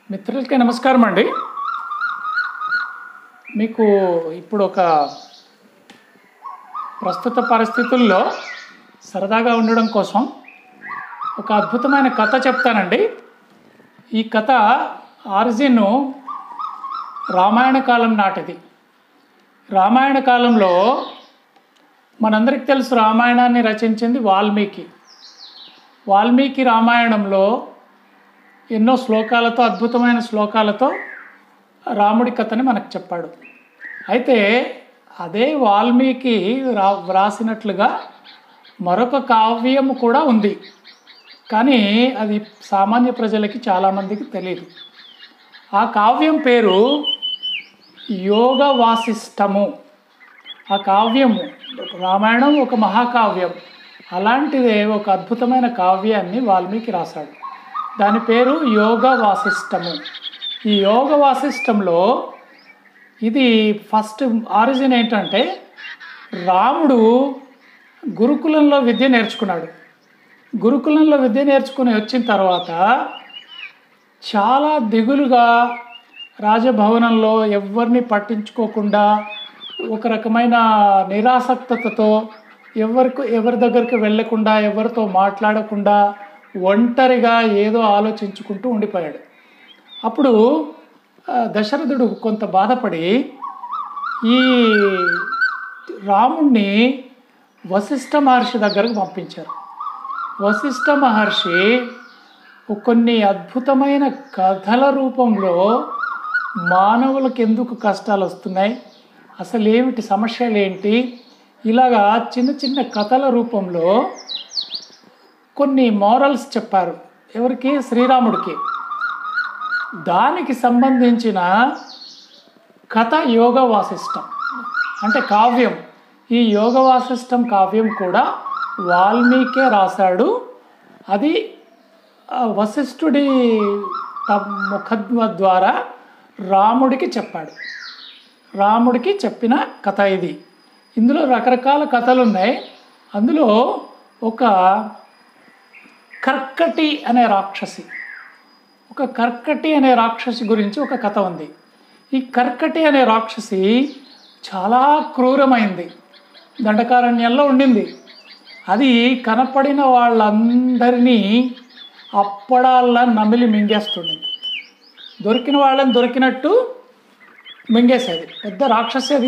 మిత్రులకి నమస్కారం అండి మీకు ఇప్పుడు ఒక ప్రస్తుత పరిస్థితుల్లో సరదాగా ఉండడం కోసం ఒక అద్భుతమైన కథ చెప్తానండి ఈ కథ ఆరిజిన్ రామాయణ కాలం నాటిది రామాయణ కాలంలో మనందరికీ తెలుసు రామాయణాన్ని రచించింది వాల్మీకి వాల్మీకి రామాయణంలో ఎన్నో శ్లోకాలతో అద్భుతమైన శ్లోకాలతో రాముడి కథని మనకు చెప్పాడు అయితే అదే వాల్మీకి రా వ్రాసినట్లుగా మరొక కావ్యం కూడా ఉంది కానీ అది సామాన్య ప్రజలకి చాలామందికి తెలియదు ఆ కావ్యం పేరు యోగ వాసిష్టము ఆ కావ్యము రామాయణం ఒక మహాకావ్యం అలాంటిదే ఒక అద్భుతమైన కావ్యాన్ని వాల్మీకి రాశాడు దాని పేరు యోగ వాసిష్టము ఈ యోగ వాసిష్టంలో ఇది ఫస్ట్ ఆరిజిన్ ఏంటంటే రాముడు గురుకులంలో విద్య నేర్చుకున్నాడు గురుకులంలో విద్య నేర్చుకుని వచ్చిన తర్వాత చాలా దిగులుగా రాజభవనంలో ఎవరిని పట్టించుకోకుండా ఒక రకమైన నిరాసక్తతతో ఎవరికి ఎవరి దగ్గరికి వెళ్ళకుండా ఎవరితో మాట్లాడకుండా ఒంటరిగా ఏదో ఆలోచించుకుంటూ ఉండిపోయాడు అప్పుడు ఆ, దశరథుడు కొంత బాధపడి ఈ రాముణ్ణి వశిష్ఠ మహర్షి దగ్గరకు పంపించారు వశిష్ఠ మహర్షి కొన్ని అద్భుతమైన కథల రూపంలో మానవులకు ఎందుకు కష్టాలు వస్తున్నాయి అసలు ఏమిటి సమస్యలు ఏంటి ఇలాగా చిన్న చిన్న కథల రూపంలో కొన్ని మోరల్స్ చెప్పారు ఎవరికి శ్రీరాముడికి దానికి సంబంధించిన కథ యోగ వాసిష్టం అంటే కావ్యం ఈ యోగ వాసిష్టం కావ్యం కూడా వాల్మీకే రాశాడు అది ఆ, వశిష్ఠుడి త- ముఖద్వ ద్వారా రాముడికి చెప్పాడు రాముడికి చెప్పిన కథ ఇది ఇందులో రకరకాల కథలు ఉన్నాయి అందులో ఒక కర్కటి అనే రాక్షసి ఒక కర్కటి అనే రాక్షసి గురించి ఒక కథ ఉంది ఈ కర్కటి అనే రాక్షసి చాలా క్రూరమైంది దండకారణ్యంలో ఉండింది అది కనపడిన వాళ్ళందరినీ అప్పడాల్లా నమిలి మింగేస్తుండింది దొరికిన వాళ్ళని దొరికినట్టు మింగేసేది పెద్ద రాక్షసి అది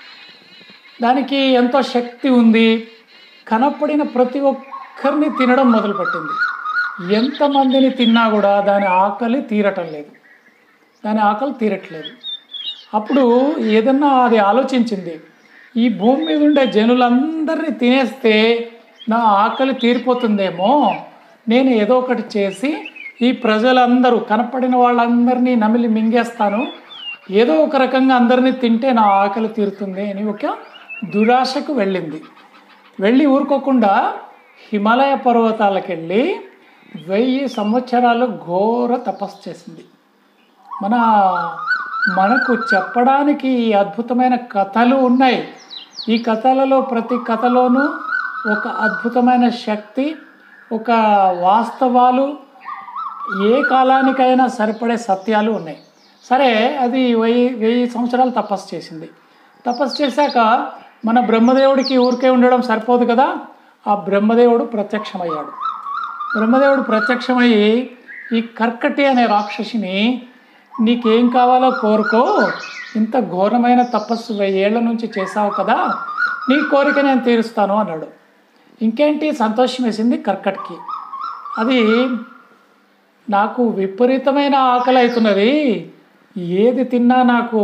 దానికి ఎంతో శక్తి ఉంది కనపడిన ప్రతి ఒక్కరిని తినడం మొదలుపెట్టింది ఎంతమందిని తిన్నా కూడా దాని ఆకలి తీరటం లేదు దాని ఆకలి తీరట్లేదు అప్పుడు ఏదన్నా అది ఆలోచించింది ఈ భూమి మీద ఉండే జనులందరినీ తినేస్తే నా ఆకలి తీరిపోతుందేమో నేను ఏదో ఒకటి చేసి ఈ ప్రజలందరూ కనపడిన వాళ్ళందరినీ నమిలి మింగేస్తాను ఏదో ఒక రకంగా అందరినీ తింటే నా ఆకలి తీరుతుంది అని ఒక దురాశకు వెళ్ళింది వెళ్ళి ఊరుకోకుండా హిమాలయ పర్వతాలకు వెళ్ళి వెయ్యి సంవత్సరాలు ఘోర తపస్సు చేసింది మన మనకు చెప్పడానికి ఈ అద్భుతమైన కథలు ఉన్నాయి ఈ కథలలో ప్రతి కథలోనూ ఒక అద్భుతమైన శక్తి ఒక వాస్తవాలు ఏ కాలానికైనా సరిపడే సత్యాలు ఉన్నాయి సరే అది వెయ్యి వెయ్యి సంవత్సరాలు తపస్సు చేసింది తపస్సు చేశాక మన బ్రహ్మదేవుడికి ఊరికే ఉండడం సరిపోదు కదా ఆ బ్రహ్మదేవుడు ప్రత్యక్షమయ్యాడు బ్రహ్మదేవుడు ప్రత్యక్షమయ్యి ఈ కర్కటి అనే రాక్షసిని నీకేం కావాలో కోరుకో ఇంత ఘోరమైన తపస్సు వెయ్యేళ్ల నుంచి చేసావు కదా నీ కోరిక నేను తీరుస్తాను అన్నాడు ఇంకేంటి సంతోషం వేసింది కర్కట్కి అది నాకు విపరీతమైన ఆకలి అవుతున్నది ఏది తిన్నా నాకు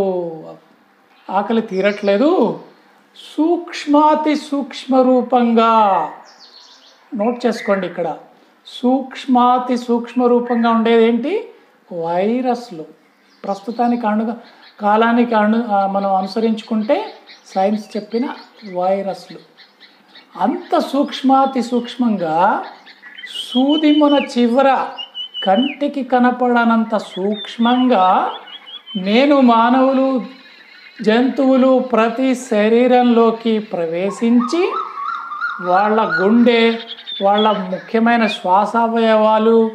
ఆకలి తీరట్లేదు సూక్ష్మాతి సూక్ష్మ రూపంగా నోట్ చేసుకోండి ఇక్కడ సూక్ష్మాతి సూక్ష్మ రూపంగా ఉండేది ఏంటి వైరస్లు ప్రస్తుతానికి అణు కాలానికి అణు ఆ, మనం అనుసరించుకుంటే సైన్స్ చెప్పిన వైరస్లు అంత సూక్ష్మాతి సూక్ష్మంగా సూదిమున చివర కంటికి కనపడనంత సూక్ష్మంగా నేను మానవులు జంతువులు ప్రతి శరీరంలోకి ప్రవేశించి వాళ్ళ గుండె వాళ్ళ ముఖ్యమైన శ్వాసావయవాలు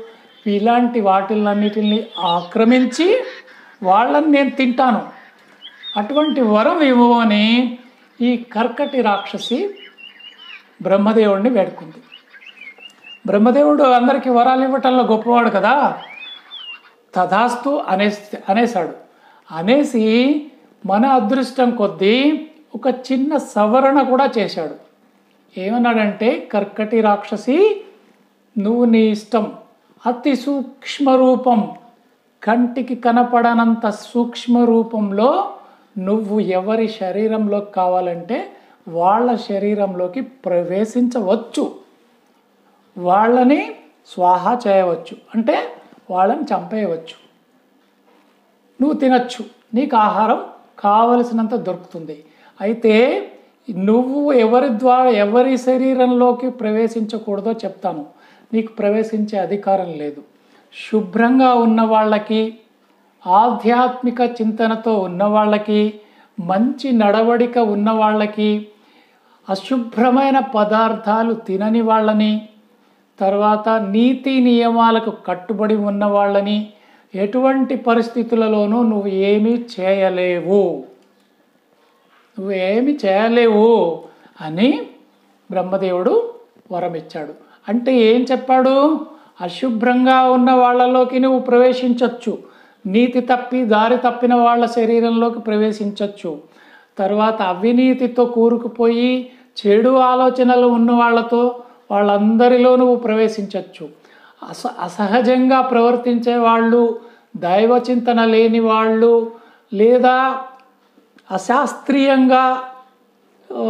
ఇలాంటి వాటిలన్నిటిని ఆక్రమించి వాళ్ళని నేను తింటాను అటువంటి వరం ఇవ్వమని ఈ కర్కటి రాక్షసి బ్రహ్మదేవుడిని వేడుకుంది బ్రహ్మదేవుడు అందరికీ వరాలు ఇవ్వటంలో గొప్పవాడు కదా తథాస్తు అనేసి అనేసాడు అనేసి మన అదృష్టం కొద్దీ ఒక చిన్న సవరణ కూడా చేశాడు ఏమన్నాడంటే కర్కటి రాక్షసి నువ్వు నీ ఇష్టం అతి సూక్ష్మ రూపం కంటికి కనపడనంత సూక్ష్మ రూపంలో నువ్వు ఎవరి శరీరంలోకి కావాలంటే వాళ్ళ శరీరంలోకి ప్రవేశించవచ్చు వాళ్ళని స్వాహా చేయవచ్చు అంటే వాళ్ళని చంపేయవచ్చు నువ్వు తినచ్చు నీకు ఆహారం కావలసినంత దొరుకుతుంది అయితే నువ్వు ఎవరి ద్వారా ఎవరి శరీరంలోకి ప్రవేశించకూడదో చెప్తాను నీకు ప్రవేశించే అధికారం లేదు శుభ్రంగా ఉన్న వాళ్ళకి ఆధ్యాత్మిక చింతనతో ఉన్న వాళ్ళకి మంచి నడవడిక ఉన్న వాళ్ళకి అశుభ్రమైన పదార్థాలు తినని వాళ్ళని తర్వాత నీతి నియమాలకు కట్టుబడి ఉన్న వాళ్ళని ఎటువంటి పరిస్థితులలోనూ నువ్వు ఏమీ చేయలేవు నువ్వు ఏమి చేయలేవు అని బ్రహ్మదేవుడు వరం ఇచ్చాడు అంటే ఏం చెప్పాడు అశుభ్రంగా ఉన్న వాళ్ళలోకి నువ్వు ప్రవేశించవచ్చు నీతి తప్పి దారి తప్పిన వాళ్ళ శరీరంలోకి ప్రవేశించవచ్చు తర్వాత అవినీతితో కూరుకుపోయి చెడు ఆలోచనలు ఉన్న వాళ్ళతో వాళ్ళందరిలో నువ్వు ప్రవేశించవచ్చు అస అసహజంగా ప్రవర్తించే వాళ్ళు దైవచింతన లేని వాళ్ళు లేదా అశాస్త్రీయంగా ఆ,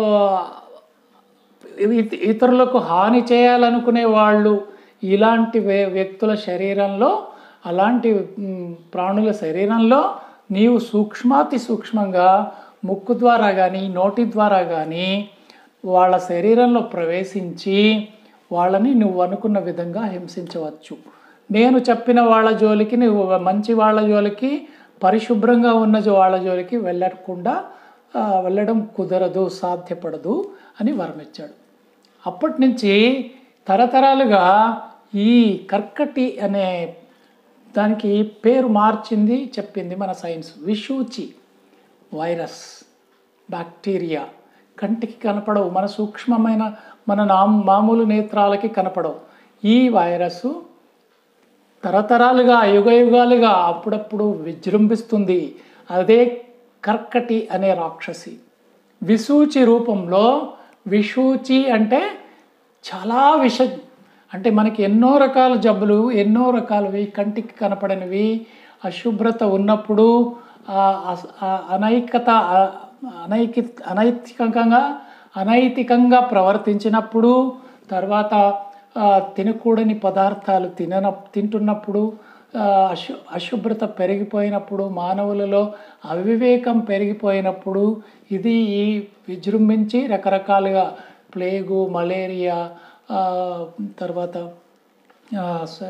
ఇత- ఇతరులకు హాని చేయాలనుకునే వాళ్ళు ఇలాంటి వే- వ్యక్తుల శరీరంలో అలాంటి మ్, ప్రాణుల శరీరంలో నీవు సూక్ష్మాతి సూక్ష్మంగా ముక్కు ద్వారా కానీ నోటి ద్వారా కానీ వాళ్ళ శరీరంలో ప్రవేశించి వాళ్ళని నువ్వు అనుకున్న విధంగా హింసించవచ్చు నేను చెప్పిన వాళ్ళ జోలికి నువ్వు మంచి వాళ్ళ జోలికి పరిశుభ్రంగా ఉన్న జో- వాళ్ళ జోలికి వెళ్ళకుండా ఆ, వెళ్ళడం కుదరదు సాధ్యపడదు అని వరమిచ్చాడు అప్పటి నుంచి తరతరాలుగా ఈ కర్కటి అనే దానికి పేరు మార్చింది చెప్పింది మన సైన్స్ విషూచి వైరస్ బ్యాక్టీరియా కంటికి కనపడవు మన సూక్ష్మమైన మన నా మామూలు నేత్రాలకి కనపడవు ఈ వైరస్ తరతరాలుగా యుగ యుగాలుగా అప్పుడప్పుడు విజృంభిస్తుంది అదే కర్కటి అనే రాక్షసి విసూచి రూపంలో విషూచి అంటే చాలా విష అంటే మనకి ఎన్నో రకాల జబ్బులు ఎన్నో రకాలవి కంటికి కనపడనివి అశుభ్రత ఉన్నప్పుడు ఆ అస- ఆ అనైకత ఆ అనైకి అనైతికంగా అనైతికంగా ప్రవర్తించినప్పుడు తర్వాత ఆ, తినకూడని పదార్థాలు తినన తింటున్నప్పుడు ఆ, అశు అశుభ్రత పెరిగిపోయినప్పుడు మానవులలో అవివేకం పెరిగిపోయినప్పుడు ఇది ఈ విజృంభించి రకరకాలుగా ప్లేగు మలేరియా ఆ, తర్వాత ఆ, స-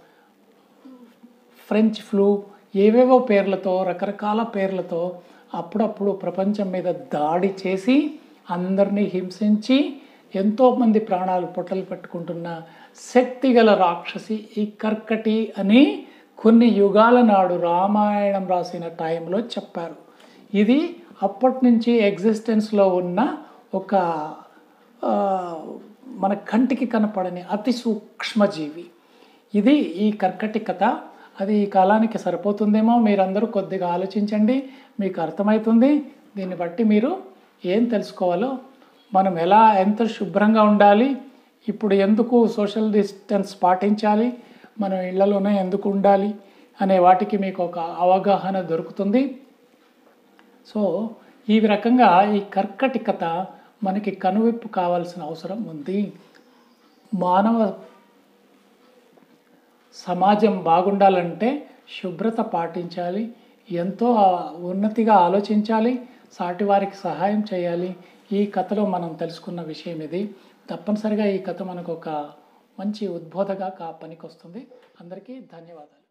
ఫ్రెంచ్ ఫ్లూ ఏవేవో పేర్లతో రకరకాల పేర్లతో అప్పుడప్పుడు ప్రపంచం మీద దాడి చేసి అందరినీ హింసించి ఎంతోమంది ప్రాణాలు పొట్టలు పెట్టుకుంటున్న శక్తిగల రాక్షసి ఈ కర్కటి అని కొన్ని యుగాల నాడు రామాయణం రాసిన టైంలో చెప్పారు ఇది అప్పటి నుంచి ఎగ్జిస్టెన్స్లో ఉన్న ఒక ఆ, మన కంటికి కనపడని అతి సూక్ష్మజీవి ఇది ఈ కర్కటి కథ అది ఈ కాలానికి సరిపోతుందేమో మీరందరూ కొద్దిగా ఆలోచించండి మీకు అర్థమవుతుంది దీన్ని బట్టి మీరు ఏం తెలుసుకోవాలో మనం ఎలా ఎంత శుభ్రంగా ఉండాలి ఇప్పుడు ఎందుకు సోషల్ డిస్టెన్స్ పాటించాలి మనం ఇళ్లలోనే ఎందుకు ఉండాలి అనే వాటికి మీకు ఒక అవగాహన దొరుకుతుంది సో ఈ రకంగా ఈ కర్కటి కథ మనకి కనువిప్పు కావాల్సిన అవసరం ఉంది మానవ సమాజం బాగుండాలంటే శుభ్రత పాటించాలి ఎంతో ఉన్నతిగా ఆలోచించాలి సాటి వారికి సహాయం చేయాలి ఈ కథలో మనం తెలుసుకున్న విషయం ఇది తప్పనిసరిగా ఈ కథ మనకు ఒక మంచి ఉద్బోధగా కా పనికొస్తుంది అందరికీ ధన్యవాదాలు